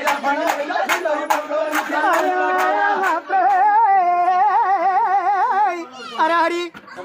అరే హరి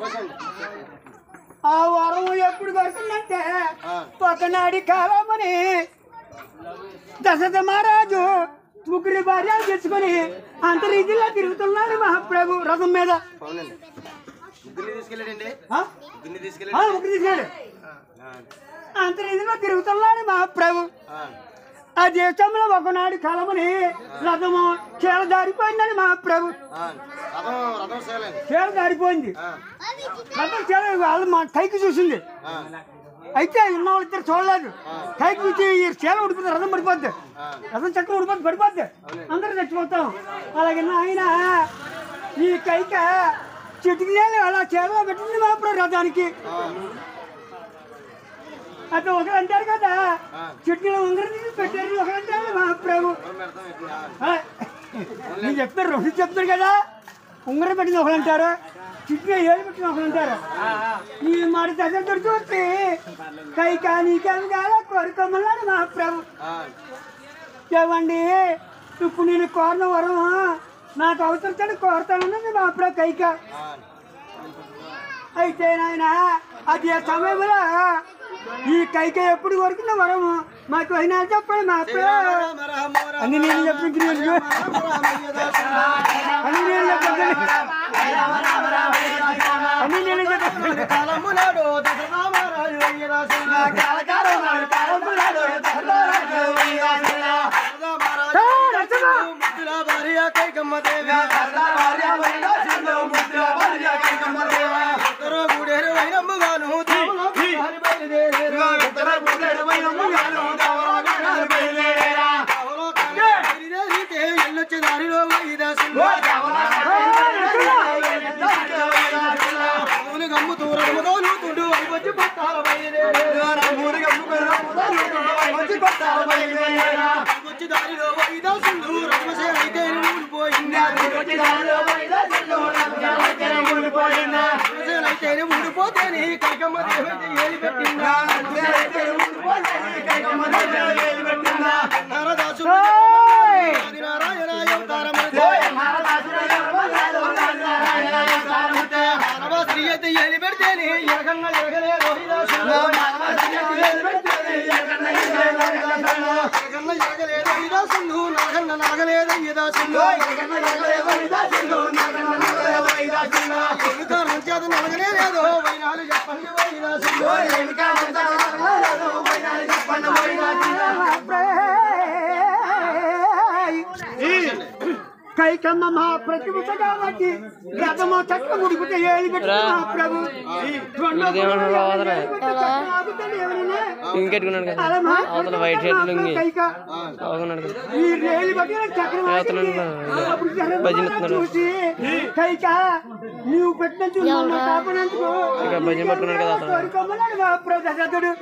ఆ వరం ఎప్పుడు దొరికిందంటే ఒకనాడి కాలమని దశరథ మహారాజు ముగ్గురి భార్యలు తెచ్చుకొని అంతరీతిలో తిరుగుతున్నాడు మహాప్రభు రథం మీద అవునండి ముగ్గురిని తీసుకెళ్ళాడండి ఆ? ముగ్గురిని ఆ, తీసుకెళ్ళాడు ముగ్గురు తీసుకెళ్ళాడు అంతరీతిలో తిరుగుతున్నాడు మహాప్రభు ఆ దేశంలో ఒకనాడు కాలమని రథము చీల దారిపోయిందని మహాప్రభు రథం రథం సేలండి చీల దారిపోయింది రథం చీల వాళ్ళు మా కైకి చూసింది అయితే ఉన్న వాళ్ళు ఇద్దరు చూడలేదు కైకి చూసి ఈ చీల ఉడిపోతుంది రథం పడిపోద్ది రథం చక్రం ఉడిపోద్ది పడిపోద్ది అందరూ చచ్చిపోతాం అలాగే ఆయన ఈ కైక చిటికి అలా చీరలో పెట్టింది మహాప్రభు రథానికి అట్లా ఒకరు అంటారు కదా చిట్టీలో ఉంగరం తీసి పెట్టారు ఒకరు అంటారు మహాప్రభు ఆ, నేను చెప్తారు రెండు చెప్తారు కదా ఉంగరం పెట్టింది ఒకరు అంటారు చిట్టిలో ఏళ్ళు పెట్టిన ఒకరు అంటారు ఈ మాట దశరథుడు చూస్తే కై కానీ కాల కోరుకోమన్నాడు మహాప్రభు ఏమండి ఇప్పుడు నేను కోరిన వరం నాకు అవసరం కోరుతానన్నది మహాప్రభు కైక అయితే నాయన అది ఆ సమయంలో ఈ కైక ఎప్పుడు కొరికిన వరము మాకు అయినా చెప్పండి మా అప్పుడు అని నేను చెప్పింది అని నేను చెప్పింది అని నేను చెప్పింది కాలమునాడు దశరామరాజు అయ్యరాజుగా కాలకాలనాడు కాలమునాడు ముద్దుల భార్య కైకమ్మ దేవి ఉత్తర గుడేరు వైనమ్ముగాను ఎల్లొచ్చే దారిలో మూలు గమ్ము దూరముతో తుండు వచ్చి పట్టాల వచ్చి దారిలో వైదాసులు రమసే అయితే ఊడిపోయింది అయితే ఊడిపోతేనే కైకమ్మ దేవత ఏలి పెట్టిందా నరదాసుడు ఆదినారాయణ అవతారములు మానవ స్త్రీ అయితే ఏలి పెడితేనే ఎరగంగా ఎరగలే రోహిదాసుడు ఎరగన్న ఎరగలే రోహిదాసుడు నరగన్న నరగలేదు అయ్యదాసుడు ఎన్నిక నుంచి అది నరగలే లేదో వైనాలు చెప్పండి వైదాసుడు కైకమ్మ మా ప్రతిభ కాబట్టి రథము చక్రం ఉడికితే ఏది పెట్టింది మహాప్రభు ఇంకెట్టుకున్నాడు కదా అలా మా అవతల వైట్ షర్ట్ లుంగి కైక బాగున్నాడు కదా ఈ రేలు బట్టి చక్రం ఆగింది. అప్పుడు జనం భజన ఇస్తున్నాడు. చూసి కైక నీవు పెట్టినందుకు నన్ను కాపాడినందుకు ఇక భజన పట్టుకున్నాడు కదా అతను. కోరుకోమన్నాడు మహాప్రభు దశరథుడు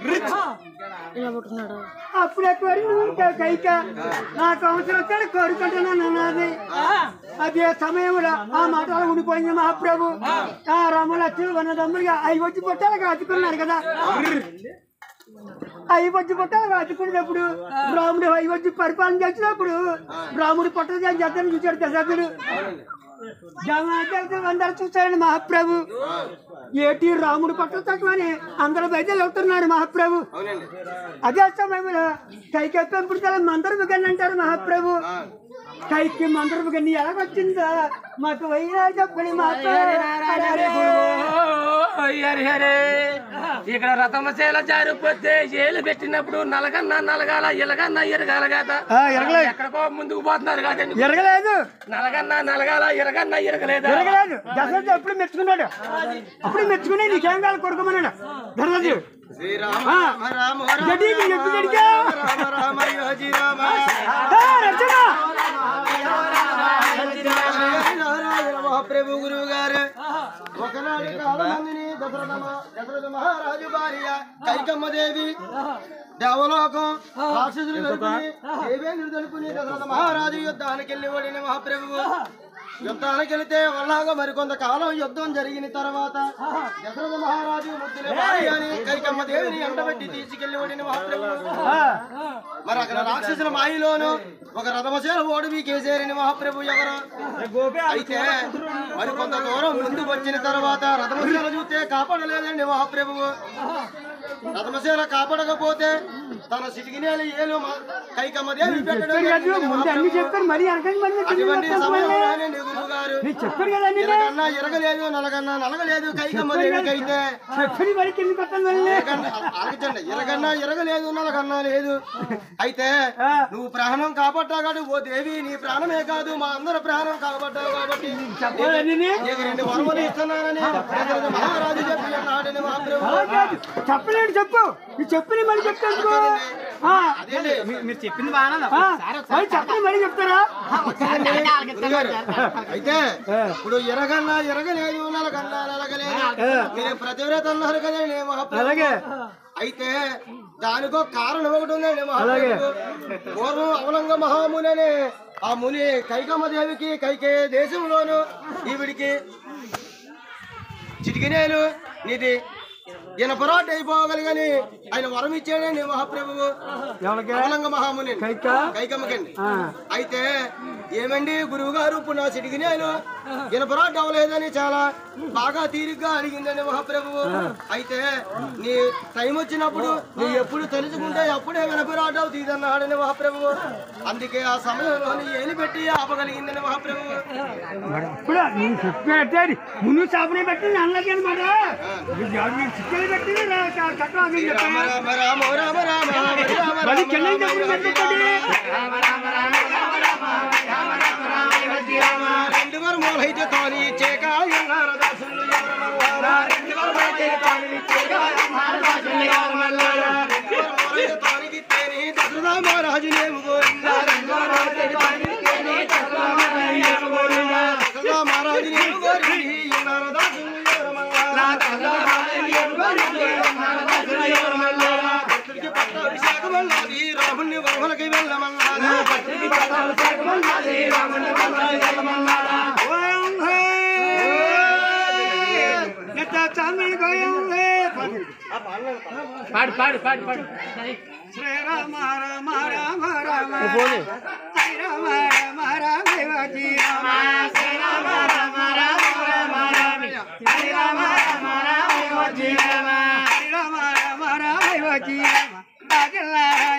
అప్పుడే కోరి నువ్వు క- కైక నాకు అవసరం వచ్చాడు కోరుకుంటున్నాను అన్నది అదే సమయంలో ఆ మాట అలా ఉండిపోయింది మహాప్రభు ఆ రామలక్ష్మి వన్నదమ్ముడిగా అవి వచ్చి పొట్టాలకు అతుకున్నారు కదా అవి వచ్చి పొట్టాలకు అతుకున్నప్పుడు రాముడు అవి వచ్చి పరిపాలన చేసినప్పుడు రాముడు పొట్ట చేస్తాను చూశాడు దశరథుడు జగన్ అందరు చూశాడు మహాప్రభు ఏటి రాముడు పట్ల తక్కువని అందరూ బయట వెళ్తున్నారు మహాప్రభు అదే సమయంలో కైకి పెంపుడు మందరు గన్ని అంటారు మహాప్రభు కైకి మందరు గన్ని ఎలాగొచ్చిందో మాకు వైరా చెప్పని హరి హరే ఇక్కడ రథమ చేల జారిపోతే ఏలు పెట్టినప్పుడు నలగన్న నలగాల ఎలగన్న ఎరగాల కదా ఎరగలేదు ఎక్కడికో ముందుకు పోతున్నారు కదండి ఎరగలేదు నలగన్న నలగాల ఎరగన్న ఎరగలేదా ఎరగలేదు దశరథుడు ఎప్పుడు మెచ్చుకున్నాడు అప్పుడు మెచ్చుకుని నీకేం కావాలి కొడుకోమన్నాడు దశరథుడు శ్రీరామ ఆ. రామ రామ రామ గడ్డికి ఎప్పుడు గడిగా రామ రామ యోజి రామ రచన నారాయణ మహాప్రభు గురువు గారు ఒకనాటి కాలమందిని దశరథ మహా- దశరథ మహారాజు భార్య కైకమ్మ దేవి దేవలోకం రాక్షసులు తలుపుని దేవేంద్రుడు తలుపుని దశరథ మహారాజు యుద్ధానికి వెళ్ళి ఓడిన మహాప్రభువు యుద్ధానికి వెళితే వల్లాగా మరికొంత కాలం యుద్ధం జరిగిన తర్వాత దశరథ మహారాజు ముద్దులే భార్య అని కైకమ్మ దేవిని ఎండబెట్టి తీసుకెళ్లి ఓడిన మహాప్రభు మరి అక్కడ రాక్షసుల మాయలోను ఒక రథమశేల ఓడివి కేసేరిని మహాప్రభు ఎవరు అయితే మరి కొంత దూరం ముందుకు వచ్చిన తర్వాత రథమశేల చూస్తే కాపాడలేదండి మహాప్రభువు రథమశేల కాపాడకపోతే తన సిటికినేలు ఏలు మా- కైకమ్మ దేవి పెట్టడం చెప్పారు కదా జరిగింది ముందు అన్ని మహాప్రభువు. చెప్పారు మరి అనకండి మరి అటువంటి సమయంలోనే గురువు గారు నేను చెప్పాను కదా అన్ని ఇరగన్నా ఇరగలేదు నలగన్నా నలగలేదు కైకమ్మ దేవికి అయితే చెప్పని మరి కిందకి వస్తాను మళ్ళీ ఇరగన్నా- అరగచండి ఇరగన్నా ఇరగలేదు నలగన్నా లేదు అయితే ఆ. నువ్వు ప్రాణం కాపాడ్డాగాడు ఓ దేవి నీ ప్రాణమే కాదు మా అందరి ప్రాణం కాపాడ్డావు కాబట్టి చెప్పాలని నీకు రెండు వరములు ఇస్తున్నానని దశరథ మహారాజు చెప్పి అన్నాడని మహాప్రభు అలా కాదు చెప్పలేడు చెప్పు ఈ చెప్పుని మళ్ళీ చెప్తాను అదేంటి మీరు చెప్పింది బాగా చెప్పని మళ్ళీ చెప్తారా గురుగారు, అయితే ఇప్పుడు ఎరగన్నా ఎరగలేదు నలగన్నా నలగలేదు మీరు ప్రతివ్రత అన్నారు కదండి మహాప్రభు అలాగే అయితే దానికో కారణం ఒకటి ఉందండి మహాప్రభు పూర్వం అవలంగ మహాముని అనే ఆ ముని కైకమ్మ దేవికి కైకే దేశంలోను ఈవిడికి చిటికినేలు నీది ఈయన పొరాట అయిపోగలిగని ఆయన వరం ఇచ్చాడండి మహాప్రభువు ఎవరికి అవలంగ మహాముని కైక కైకమ్మకండి ఆ. అయితే ఏమండి గురువు గారు ఇప్పుడు నా సిటికినేలు ఇనపరాట అవ్వలేదని చాలా బాగా తీరిగ్గా అడిగిందండి మహాప్రభువు అయితే నీ టైం వచ్చినప్పుడు నువ్వు ఎప్పుడు తెలుసుకుంటే అప్పుడే వినపరాట తీదన్నాడని మహాప్రభువు అందుకే ఆ సమయంలో నీ ఏలి పెట్టి ఆపగలిగిందని మహాప్రభువు ఇప్పుడు నేను చెప్పినట్టే ముందు చేపని పెట్టి అన్నది అనమాట చిక్కలు పెట్టి చట్టం అది రామ రామ రామ రామ రామ రామ రామ మళ్ళీ రామ చెన్నై రామ చెప్పండి చెప్పండి రెండు వరములైతే తాని చేక ఎన్నార దాసులు ఎవరమల్లారా? రెండు వరములైతే తానికి తేని దశరథ మహారాజునేము గోవిందా. రెండు వరములైతే తానికి తేని దశరథ మహారాజునేము గోవిందా. దశరథ మహారాజునేము గోవింది ఎన్నార దాసులు ఎవరమల్లారా? భక్తుడికి పట్టాభిషేకం అన్నది రాముణ్ణి వరములకి వెళ్ళమన్నారా భక్తుడికి పట్టాభిషేకం అన్నది రాముణ్ణి వరములకి వెళ్ళమన్నారా చాంద్రుని గోయం పాడు పాడు పాడు పాడు శ్రీరామ రామ రామ రామ ఫోన్ హరి రామ రామ రామ దేవాజీ రామ శ్రీరామ రామ రామ రామ రామ హరి రామ రామ రామ దేవాజీ రామ హరి రామ రామ రామ దేవాజీ రామ రాజల్లారా